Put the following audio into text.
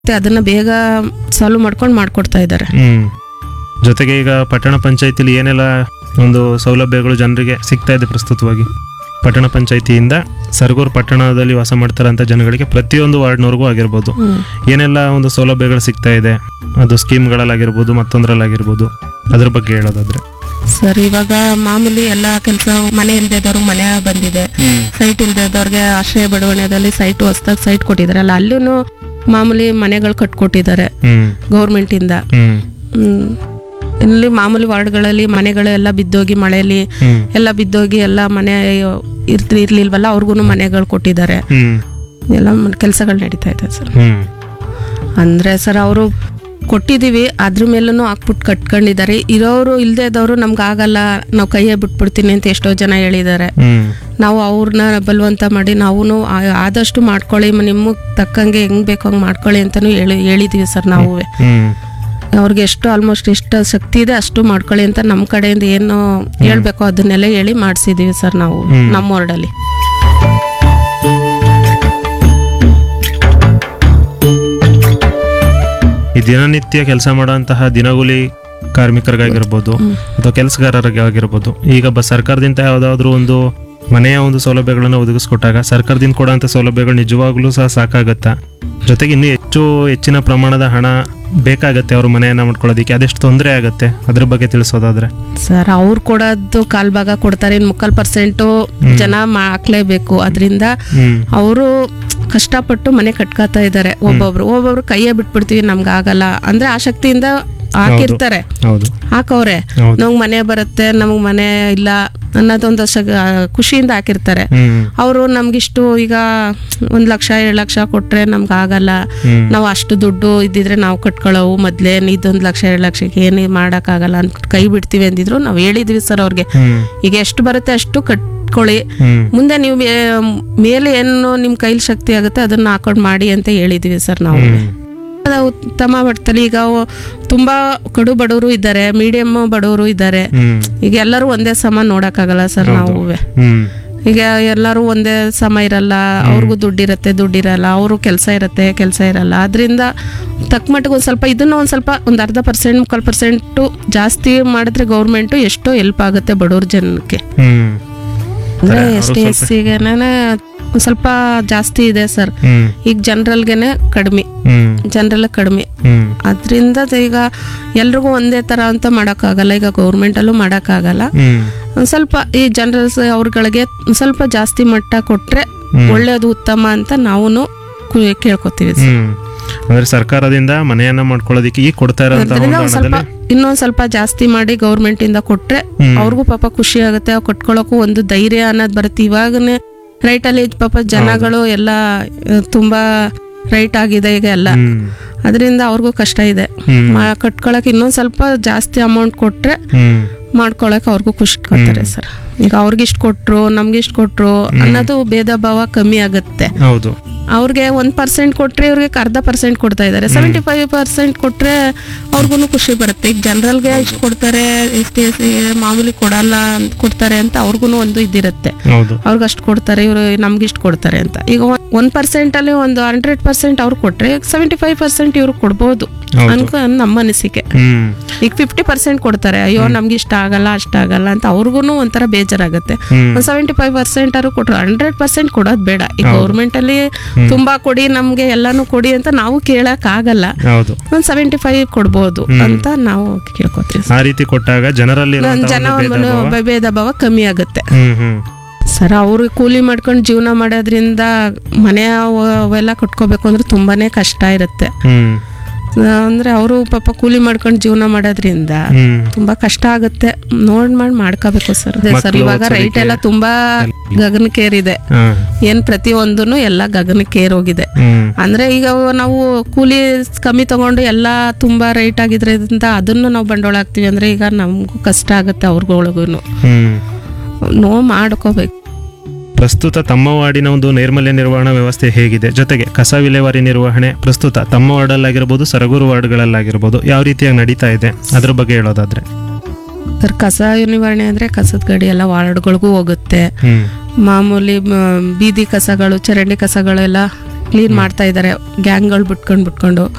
ಮತ್ತೆ ಅದನ್ನ ಬೇಗ ಸಾಲ್ವ್ ಮಾಡ್ಕೊಂಡು ಮಾಡ್ಕೊಡ್ತಾ ಇದ್ದಾರೆ ಹ್ಮ್ ಜೊತೆಗೆ ಈಗ ಪಟ್ಟಣ ಪಂಚಾಯತಿಲಿ ಏನೆಲ್ಲ ಒಂದು ಸೌಲಭ್ಯಗಳು ಜನರಿಗೆ ಸಿಗ್ತಾ ಇದೆ ಪ್ರಸ್ತುತವಾಗಿ ಪಟ್ಟಣ ಪಂಚಾಯತಿಯಿಂದ ಸರಗೂರು ಪಟ್ಟಣದಲ್ಲಿ ವಾಸ ಮಾಡ್ತಾರಂತ ಜನಗಳಿಗೆ ಪ್ರತಿಯೊಂದು ವಾರ್ಡ್ನವ್ರಿಗೂ ಆಗಿರ್ಬೋದು ಏನೆಲ್ಲ ಒಂದು ಸೌಲಭ್ಯಗಳು ಸಿಗ್ತಾ ಇದೆ ಅದು ಸ್ಕೀಮ್ಗಳಲ್ಲಾಗಿರ್ಬೋದು ಮತ್ತೊಂದರಲ್ಲಾಗಿರ್ಬೋದು ಅದ್ರ ಬಗ್ಗೆ ಹೇಳೋದಾದ್ರೆ ಸರ್ ಇವಾಗ ಮಾಮೂಲಿ ಎಲ್ಲ ಕೆಲಸ ಮನೆ ಇಲ್ದೇದವ್ರಿಗೆ ಮನೆ ಬಂದಿದೆ ಸೈಟ್ ಇಲ್ದೇದವ್ರಿಗೆ ಆಶ್ರಯ ಬಡಾವಣೆಯಲ್ಲಿ ಸೈಟ್ ಹೊಸ್ದಾಗಿ ಸೈಟ್ ಕೊಟ್ಟಿದಾರಲ್ಲ ಅಲ್ಲೂ ಮಾಮೂಲಿ ಮನೆಗಳು ಕಟ್ಕೊಟ್ಟಿದ್ದಾರೆ ಹ್ಮ್ ಗೌರ್ಮೆಂಟ್ ಇಂದ ಹ್ಮ್ ಹ್ಮ್. ಇಲ್ಲಿ ಮಾಮೂಲಿ ವಾರ್ಡ್ಗಳಲ್ಲಿ ಮನೆಗಳೆಲ್ಲ ಬಿದ್ದೋಗಿ ಮಳೆಯಲ್ಲಿ ಹ್ಮ್ ಎಲ್ಲ ಬಿದ್ದೋಗಿ ಎಲ್ಲ ಮನೆ ಇರ್ತ ಇರ್ಲಿಲ್ವಲ್ಲ ಅವ್ರಿಗೂ ಮನೆಗಳು ಕೊಟ್ಟಿದ್ದಾರೆ ಹ್ಮ್ ಎಲ್ಲ ಕೆಲಸಗಳು ನಡೀತಾ ಇದೆ ಸರ್ ಹ್ಮ್ ಅಂದ್ರೆ ಸರ್ ಅವರು ಕೊಟ್ಟಿದೀವಿ ಅದ್ರ ಮೇಲೂ ಹಾಕ್ಬಿಟ್ಟು ಕಟ್ಕೊಂಡಿದ್ದಾರೆ ಇರೋರು ಇಲ್ಲದೆ ಇದ್ದವರು ನಮ್ಗೆ ಆಗಲ್ಲ ನಾವು ಕೈಯೇ ಬಿಟ್ಬಿಡ್ತೀನಿ ಅಂತ ಎಷ್ಟೋ ಜನ ಹೇಳಿದ್ದಾರೆ ಹ್ಮ್ ನಾವು ಅವ್ರನ್ನ ಬಲವಂತ ಮಾಡಿ ನಾವು ಆದಷ್ಟು ಮಾಡ್ಕೊಳ್ಳಿ ನಿಮಗೆ ತಕ್ಕಂಗೆ ಹೆಂಗ್ ಬೇಕೋ ಹಂಗೆ ಮಾಡ್ಕೊಳ್ಳಿ ಅಂತಾನು ಹೇಳಿ ಹೇಳಿದೀವಿ ಸರ್ ನಾವು ಹ್ಮ್ ಅವ್ರಿಗೆ ಎಷ್ಟು ಆಲ್ಮೋಸ್ಟ್ ಎಷ್ಟು ಶಕ್ತಿ ಇದೆ ಅಷ್ಟು ಮಾಡ್ಕೊಳ್ಳಿ ಅಂತ ನಮ್ಮ ಕಡೆಯಿಂದ ಏನು ಹೇಳ್ಬೇಕೋ ಅದನ್ನೆಲ್ಲ ಹೇಳಿ ಮಾಡಿಸಿದೀವಿ ಸರ್ ನಾವು ನಮ್ಮ ವಾರ್ಡಲ್ಲಿ ಈ ದಿನನಿತ್ಯ ಕೆಲಸ ಮಾಡುವಂತಹ ದಿನಗೂಲಿ ಕಾರ್ಮಿಕರಿಗಾಗಿರ್ಬೋದು ಅಥವಾ ಕೆಲಸಗಾರರಿಗಾಗಿರ್ಬೋದು ಈಗ ಬ ಸರ್ಕಾರದಿಂದ ಯಾವುದಾದ್ರೂ ಒಂದು ಮನೆಯ ಒಂದು ಸೌಲಭ್ಯಗಳನ್ನು ಒದಗಿಸ್ಕೊಟ್ಟಾಗ ಸರ್ಕಾರದಿಂದ ಕೊಡುವಂಥ ಸೌಲಭ್ಯಗಳು ನಿಜವಾಗ್ಲೂ ಸಹ ಸಾಕಾಗತ್ತಾ ಜೊತೆಗೆ ಇನ್ನೂ ಹೆಚ್ಚು ಹೆಚ್ಚಿನ ಪ್ರಮಾಣದ ಹಣ ಬೇಕಾಗತ್ತೆ ಅವ್ರ ಮನೆಯನ್ನ ಮಾಡ್ಕೊಳ್ಳೋದಕ್ಕೆ ಅದೆಷ್ಟು ತೊಂದರೆ ಆಗುತ್ತೆ ಅದ್ರ ಬಗ್ಗೆ ತಿಳಿಸೋದಾದ್ರೆ ಸರ್ ಅವ್ರು ಕೊಡೋದು ಕಾಲ್ ಭಾಗ ಕೊಡ್ತಾರೆ ಇನ್ನು ಮುಕ್ಕಾಲ್ ಪರ್ಸೆಂಟು ಜನ ಮಾ- ಹಾಕ್ಲೇಬೇಕು ಅದರಿಂದ ಹ್ಮ್ ಅವರು ಕಷ್ಟಪಟ್ಟು ಮನೆ ಕಟ್ಕೋತಾ ಇದ್ದಾರೆ ಒಬ್ಬೊಬ್ರು ಒಬ್ಬೊಬ್ರು ಕೈಯೇ ಬಿಟ್ಬಿಡ್ತೀವಿ ನಮ್ಗೆ ಆಗಲ್ಲ ಅಂದ್ರೆ ಆಸಕ್ತಿಯಿಂದ ಹಾಕಿರ್ತಾರೆ ಹೌದು ಹಾಕವ್ರೆ ಹೌದು ನಮ್ಗೆ ಮನೆ ಬರುತ್ತೆ ನಮ್ಗೆ ಮನೆ ಇಲ್ಲ ಅನ್ನೋದೊಂದು ಸ ಖುಷಿಯಿಂದ ಹಾಕಿರ್ತಾರೆ ಹ್ಮ್ ಅವರು ನಮ್ಗಿಷ್ಟು ಈಗ ಒಂದ್ ಲಕ್ಷ ಎರಡು ಲಕ್ಷ ಕೊಟ್ರೆ ನಮ್ಗೆ ಆಗಲ್ಲ ಹ್ಮ್ ನಾವು ಅಷ್ಟು ದುಡ್ಡು ಇದ್ದಿದ್ರೆ ನಾವು ಕಟ್ಕೊಳ್ಳೋವು ಮೊದ್ಲೇ ಇದೊಂದು ಲಕ್ಷ ಎರಡು ಲಕ್ಷಕ್ಕೆ ಏನು ಮಾಡೋಕ್ಕಾಗಲ್ಲ ಅಂತ ಕೈ ಬಿಡ್ತೀವಿ ಅಂದಿದ್ರು ನಾವು ಹೇಳಿದ್ವಿ ಸರ್ ಅವ್ರಿಗೆ ಹ್ಮ್ ಈಗ ಎಷ್ಟು ಬರುತ್ತೆ ಅಷ್ಟು ಕಟ್ಕೊಳ್ಳಿ ಹ್ಮ್ ಮುಂದೆ ನೀವು ಮೇ- ಮೇಲೆ ಏನು ನಿಮ್ಮ ಕೈಲಿ ಶಕ್ತಿ ಆಗುತ್ತೆ ಅದನ್ನ ಹಾಕೊಂಡು ಮಾಡಿ ಅಂತ ಹೇಳಿದ್ವಿ ಸರ್ ನಾವು ಹ್ಮ್ ಅದು ಉತ್ತಮ ಮಟ್ಟದಲ್ಲಿ ಈಗ ಅವು ತುಂಬಾ ಕಡು ಬಡವರು ಇದ್ದಾರೆ ಮೀಡಿಯಂ ಬಡವರು ಇದ್ದಾರೆ ಹ್ಮ್ ಈಗ ಎಲ್ಲರೂ ಒಂದೇ ಸಮ ನೋಡಕ್ಕಾಗಲ್ಲ ಸರ್ ನಾವು ಹ್ಮ್ ಈಗ ಎಲ್ಲರೂ ಒಂದೇ ಸಮ ಇರಲ್ಲ ಅವ್ರಿಗೂ ದುಡ್ಡಿರತ್ತೆ ದುಡ್ಡಿರಲ್ಲ ಅವರು ಕೆಲಸ ಇರತ್ತೆ ಕೆಲಸ ಇರಲ್ಲ ಅದರಿಂದ ತಕ್ಕ ಮಟ್ಟಿಗೆ ಒಂದು ಸ್ವಲ್ಪ ಇದನ್ನ ಒಂದು ಸ್ವಲ್ಪ ಒಂದು ಅರ್ಧ ಪರ್ಸೆಂಟ್ ಮುಕ್ಕಾಲು ಪರ್ಸೆಂಟು ಜಾಸ್ತಿ ಮಾಡಿದ್ರೆ ಗೌರ್ಮೆಂಟು ಎಷ್ಟೋ ಹೆಲ್ಪ್ ಆಗುತ್ತೆ ಬಡವ್ರ ಜನಕ್ಕೆ ಹ್ಮ್ ಅಂದ್ರೆ ಅವ್ರು ಎಸ್ ಟಿ ಎಸ್ ಸಿಗೆನೆ ಒಂದು ಸ್ವಲ್ಪ ಜಾಸ್ತಿ ಇದೆ ಸರ್ ಹ್ಮ್ ಈಗ ಜನರಲ್ಗೆನೆ ಕಡಿಮೆ ಹ್ಮ್ ಜನರಲ್ ಕಡಿಮೆ ಹ್ಮ್ ಅದರಿಂದ ಈಗ ಎಲ್ರಿಗೂ ಒಂದೇ ಥರ ಅಂತ ಮಾಡೋಕ್ಕಾಗಲ್ಲ ಈಗ ಗೌರ್ಮೆಂಟಲ್ಲೂ ಮಾಡೋಕ್ಕಾಗಲ್ಲ ಹ್ಮ್ ಒಂದು ಸ್ವಲ್ಪ ಈ ಜನರಲ್ಸ್ ಅವ್ರಗಳಿಗೆ ಒಂದ್ ಸ್ವಲ್ಪ ಜಾಸ್ತಿ ಮಟ್ಟ ಕೊಟ್ರೆ ಒಳ್ಳೇದು ಉತ್ತಮ ಅಂತ ನಾವು ಕೇಳ್ಕೊತೀವಿ ಸರ್. ಹ್ಮ್ ಅಂದ್ರೆ ಸರ್ಕಾರದಿಂದ ಮನೆಯನ್ನ ಮಾಡ್ಕೊಳ್ಳೋದಕ್ಕೆ ಈಗ ಕೊಡ್ತಾ ಇರೋಂತಹ ಅದರಿಂದ ಒಂದು ಒಂದ್ ಸ್ವಲ್ಪ ಹಣದಲ್ಲಿ ಇನ್ನೊಂದ್ ಸ್ವಲ್ಪ ಜಾಸ್ತಿ ಮಾಡಿ ಗೌರ್ಮೆಂಟ್ ಇಂದ ಕೊಟ್ರೆ ಹ್ಮ್. ಅವ್ರಿಗೂ ಪಾಪ ಖುಷಿ ಆಗುತ್ತೆ ಅವ್ರ್ ಕಟ್ಕೊಳಕ್ಕೂ ಒಂದು ಧೈರ್ಯ ಅನ್ನೋದು ಬರುತ್ತೆ ಇವಾಗನೇ ರೈಟ್ ಅಲ್ಲಿ ಪಾಪ ಜನಗಳು ಎಲ್ಲ ಆ, ತುಂಬಾ ರೈಟ್ ಆಗಿದೆ ಈಗ ಎಲ್ಲ ಹ್ಮ್ ಅದರಿಂದ ಅವ್ರಿಗೂ ಕಷ್ಟ ಇದೆ ಹ್ಮ್. ಮಾ- ಕಟ್ಕೊಳಕ್ ಇನ್ನೊಂದ್ ಸ್ವಲ್ಪ ಜಾಸ್ತಿ ಅಮೌಂಟ್ ಕೊಟ್ರೆ ಹ್ಮ್ ಮಾಡ್ಕೊಳಕ್ ಅವ್ರಿಗೂ ಖುಷಿ ಕೊಡ್ತಾರೆ ಸರ್ ಈಗ ಅವ್ರಿಗಿಷ್ಟು ಕೊಟ್ರು ನಮ್ಗಿಷ್ಟು ಕೊಟ್ರು ಅನ್ನೋದು ಭೇದ ಭಾವ ಕಮ್ಮಿ ಆಗುತ್ತೆ ಹೌದು ಅವ್ರಿಗೆ ಒಂದ್ ಪರ್ಸೆಂಟ್ ಕೊಟ್ರೆ ಇವ್ರಿಗೆ ಅರ್ಧ ಪರ್ಸೆಂಟ್ ಕೊಡ್ತಾ ಇದ್ದಾರೆ ಸೆವೆಂಟಿ ಫೈವ್ ಪರ್ಸೆಂಟ್ ಕೊಟ್ರೆ ಅವ್ರಿಗೂ ಖುಷಿ ಬರುತ್ತೆ ಈಗ ಜನರಲ್ಗೆ ಇಷ್ಟು ಕೊಡ್ತಾರೆ ಎಸ್ ಟಿ ಎಸ್ ಮಾಮೂಲಿ ಕೊಡಲ್ಲ ಅಂತ ಕೊಡ್ತಾರೆ ಅಂತ ಅವ್ರಿಗೂ ಒಂದು ಇದಿರುತ್ತೆ ಹೌದು ಅವ್ರಿಗೆ ಅಷ್ಟು ಕೊಡ್ತಾರೆ ಇವರು ನಮ್ಗೆ ಇಷ್ಟು ಕೊಡ್ತಾರೆ ಅಂತ ಈಗ ಒಂದ್ ಪರ್ಸೆಂಟ್ ಅಲ್ಲಿ ಒಂದು ಹಂಡ್ರೆಡ್ ಪರ್ಸೆಂಟ್ ಅವ್ರು ಕೊಟ್ರೆ ಸೆವೆಂಟಿ ಫೈವ್ ಪರ್ಸೆಂಟ್ ಇವ್ರು ಕೊಡ್ಬೋದು ಹೌದು. ಅನ್ಕೊ ನಮ್ಮ ಅನಿಸಿಕೆ ಹ್ಮ್ ಈಗ ಫಿಫ್ಟಿ ಪರ್ಸೆಂಟ್ ಕೊಡ್ತಾರೆ ಅಯ್ಯೋ ನಮ್ಗೆ ಇಷ್ಟ ಆಗಲ್ಲ ಅಷ್ಟ ಆಗಲ್ಲ ಅಂತ ಅವ್ರಿಗೂ ಒಂಥರ ಬೇಜಾರಾಗುತ್ತೆ ಹ್ಮ್ ಒಂದು ಸೆವೆಂಟಿ ಫೈವ್ ಪರ್ಸೆಂಟ್ ಆರು ಕೊಟ್ರು ಹಂಡ್ರೆಡ್ ಪರ್ಸೆಂಟ್ ಕೊಡೋದು ಬೇಡ ಈ ಗೌರ್ಮೆಂಟ್ ಅಲ್ಲಿ ತುಂಬಾ ಕೊಡಿ ನಮ್ಗೆ ಎಲ್ಲಾನು ಕೊಡಿ ಅಂತ ನಾವು ಕೇಳಕ್ ಆಗಲ್ಲ ಹೌದು ಒಂದ್ ಸೆವೆಂಟಿ ಫೈವ್ ಕೊಡ್ಬೋದು ಅಂತ ನಾವು ಕೇಳ್ಕೊತೀವಿ ಆ ರೀತಿ ಕೊಟ್ಟಾಗ ಜನರಲ್ಲಿ ಜನ ಒಂದು ಭೇದ ಭಾವ ಕಮ್ಮಿ ಆಗುತ್ತೆ ಹ್ಮ್ ಹ್ಮ್ ಸರ್ ಅವರು ಕೂಲಿ ಮಾಡ್ಕೊಂಡು ಜೀವನ ಮಾಡೋದ್ರಿಂದ ಮನೆ ಅವ- ಅವೆಲ್ಲ ಕಟ್ಕೋಬೇಕು ಅಂದ್ರೆ ತುಂಬಾನೇ ಕಷ್ಟ ಇರುತ್ತೆ ಹ್ಮ್ ಅಂದ್ರೆ ಅವರು ಪಾಪ ಕೂಲಿ ಮಾಡ್ಕೊಂಡು ಜೀವನ ಮಾಡೋದ್ರಿಂದ ಹ್ಮ್ ತುಂಬಾ ಕಷ್ಟ ಆಗುತ್ತೆ ನೋಡ್ ಮಾಡಿ ಮಾಡ್ಕೋಬೇಕು ಸರ್ ಅದೇ ಸರ್ ಮಕ್ಳು ಇವಾಗ ರೈಟ್ ಎಲ್ಲ ತುಂಬಾ ಗಗನಕ್ಕೇರಿದೆ ಹಾ ಏನ್ ಪ್ರತಿಯೊಂದೂ ಎಲ್ಲ ಗಗನಕ್ಕೇರ್ ಹೋಗಿದೆ ಹ್ಮ್ ಅಂದ್ರೆ ಈಗ ನಾವು ಕೂಲಿ ಕಮ್ಮಿ ತಗೊಂಡು ಎಲ್ಲ ತುಂಬಾ ರೈಟ್ ಆಗಿದ್ರಿಂದ ಅದನ್ನು ನಾವು ಬಂಡವಾಳ ಹಾಕ್ತಿವಿ ಅಂದ್ರೆ ಈಗ ನಮಗೂ ಕಷ್ಟ ಆಗುತ್ತೆ ಅವ್ರಿಗೊಳಗೂ ಹ್ಮ್ ನೋ ಮಾಡ್ಕೋಬೇಕು ಪ್ರಸ್ತುತ ತಮ್ಮ ವಾರ್ಡಿನ ಒಂದು ನೈರ್ಮಲ್ಯ ನಿರ್ವಹಣಾ ವ್ಯವಸ್ಥೆ ಹೇಗಿದೆ ಜೊತೆಗೆ ಕಸ ವಿಲೇವಾರಿ ನಿರ್ವಹಣೆ ಪ್ರಸ್ತುತ ತಮ್ಮ ವಾರ್ಡಲ್ಲಾಗಿರ್ಬೋದು ಸರಗೂರು ವಾರ್ಡ್ಗಳಲ್ಲಾಗಿರ್ಬೋದು ಯಾವ ರೀತಿಯಾಗಿ ನಡೀತಾ ಇದೆ ಅದ್ರ ಬಗ್ಗೆ ಹೇಳೋದಾದ್ರೆ ಸರ್ ಕಸ ನಿವಾರಣೆ ಅಂದ್ರೆ ಕಸದ ಗಾಡಿ ಎಲ್ಲ ವಾರ್ಡ್ಗಳಿಗೂ ಹೋಗುತ್ತೆ ಹ್ಮ್ ಮಾಮೂಲಿ ಮ, ಬೀದಿ ಕಸಗಳು ಚರಂಡಿ ಕಸಗಳೆಲ್ಲ ಕ್ಲೀನ್ ಮಾಡ್ತಾ ಇದ್ದಾರೆ ಗ್ಯಾಂಗ್ಗಳು ಬಿಟ್ಕೊಂಡು ಬಿಟ್ಕೊಂಡು